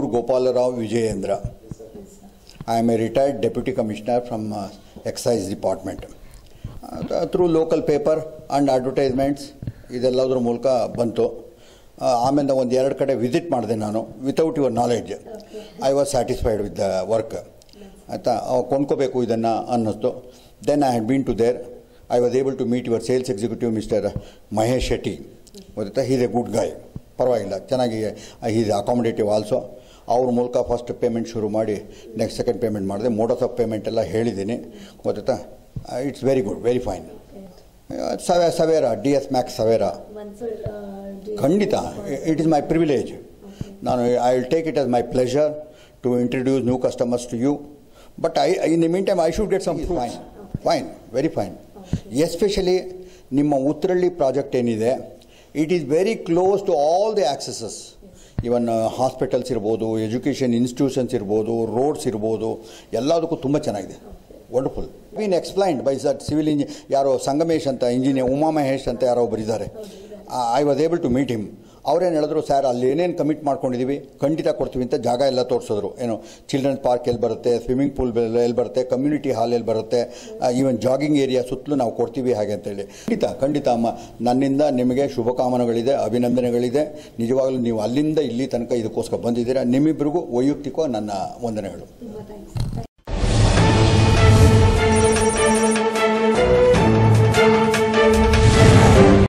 Kodur Gopala Vijayendra. I am a retired deputy commissioner from uh, excise department. Uh, through local paper and advertisements ಇದೆಲ್ಲದರ ಮೂಲಕ ಬಂತು ಆ, ಆಮೇಲೆ ಒಂದು ಎರಡು ಕಡೆ ವಿಸಿಟ್ ಮಾಡಿದೆ ನಾನು without your knowledge I was satisfied with the work ಆಯಿತಾ ಕೊಂಡ್ಕೋಬೇಕು ಇದನ್ನು ಅನ್ನಿಸ್ತು then I had been to there I was able to meet your sales executive Mister Mahesh Shetty ಗೊತ್ತಾ ಹೀಸ್ ಎ ಗುಡ್ ಗಾಯ್ ಪರವಾಗಿಲ್ಲ ಚೆನ್ನಾಗಿ ಈಸ್ ಅಕಾಮಿಡೇಟಿವ್ ಆಲ್ಸೋ ಅವ್ರ ಮೂಲಕ ಫಸ್ಟ್ ಪೇಮೆಂಟ್ ಶುರು ಮಾಡಿ ನೆಕ್ಸ್ಟ್ ಸೆಕೆಂಡ್ ಪೇಮೆಂಟ್ ಮಾಡಿದೆ ಮೋಡಸ್ ಆಫ್ ಪೇಮೆಂಟ್ ಎಲ್ಲ ಹೇಳಿದ್ದೀನಿ ಗೊತ್ತಾ it's very good very fine ಸವೆ Savera D S Max Savera ಖಂಡಿತ ಇಟ್ ಇಸ್ ಮೈ ಪ್ರಿವಿಲೇಜ್ ನಾನು I will take it as my pleasure to introduce new customers to you but I in the meantime I should get some fine fine very fine especially ನಿಮ್ಮ Uttarahalli project ಏನಿದೆ it is very close to all the ಆಕ್ಸೆಸಸ್ even hospitals ಇರ್ಬೋದು education institutions ಇರ್ಬೋದು roads ಇರ್ಬೋದು ಎಲ್ಲದಕ್ಕೂ ತುಂಬ ಚೆನ್ನಾಗಿದೆ wonderful been explained by sir civil ಇಂಜಿ ಯಾರೋ ಸಂಗಮೇಶ್ ಅಂತ ಇಂಜಿನಿಯರ್ ಉಮಾ ಮಹೇಶ್ ಅಂತ ಯಾರೋ ಒಬ್ಬರು ಇದ್ದಾರೆ I was able to meet him ಅವ್ರೇನು ಹೇಳಿದ್ರು ಸರ್ ಅಲ್ಲಿ ಏನೇನು ಕಮಿಟ್ ಮಾಡ್ಕೊಂಡಿದ್ದೀವಿ ಖಂಡಿತ ಕೊಡ್ತೀವಿ ಅಂತ ಜಾಗ ಎಲ್ಲ ತೋರಿಸಿದ್ರು ಏನು ಚಿಲ್ಡ್ರನ್ಸ್ ಪಾರ್ಕ್ ಎಲ್ಲಿ ಬರುತ್ತೆ ಸ್ವಿಮ್ಮಿಂಗ್ ಪೂಲ್ ಎಲ್ಲಿ ಬರುತ್ತೆ ಕಮ್ಯುನಿಟಿ ಹಾಲ್ ಎಲ್ಲಿ ಬರುತ್ತೆ ಈವನ್ ಜಾಗಿಂಗ್ ಏರಿಯಾ ಸುತ್ತಲೂ ನಾವು ಕೊಡ್ತೀವಿ ಹಾಗೆ ಅಂತೇಳಿ ಖಂಡಿತ ಖಂಡಿತ ಅಮ್ಮ ನನ್ನಿಂದ ನಿಮಗೆ ಶುಭಕಾಮನೆಗಳಿದೆ ಅಭಿನಂದನೆಗಳಿದೆ ನಿಜವಾಗ್ಲೂ ನೀವು ಅಲ್ಲಿಂದ ಇಲ್ಲಿ ತನಕ ಇದಕ್ಕೋಸ್ಕರ ಬಂದಿದ್ದೀರಾ ನಿಮ್ಮಿಬ್ಬರಿಗೂ ವೈಯಕ್ತಿಕ ನನ್ನ ವಂದನೆಗಳು ತುಂಬ ಥ್ಯಾಂಕ್ಸ್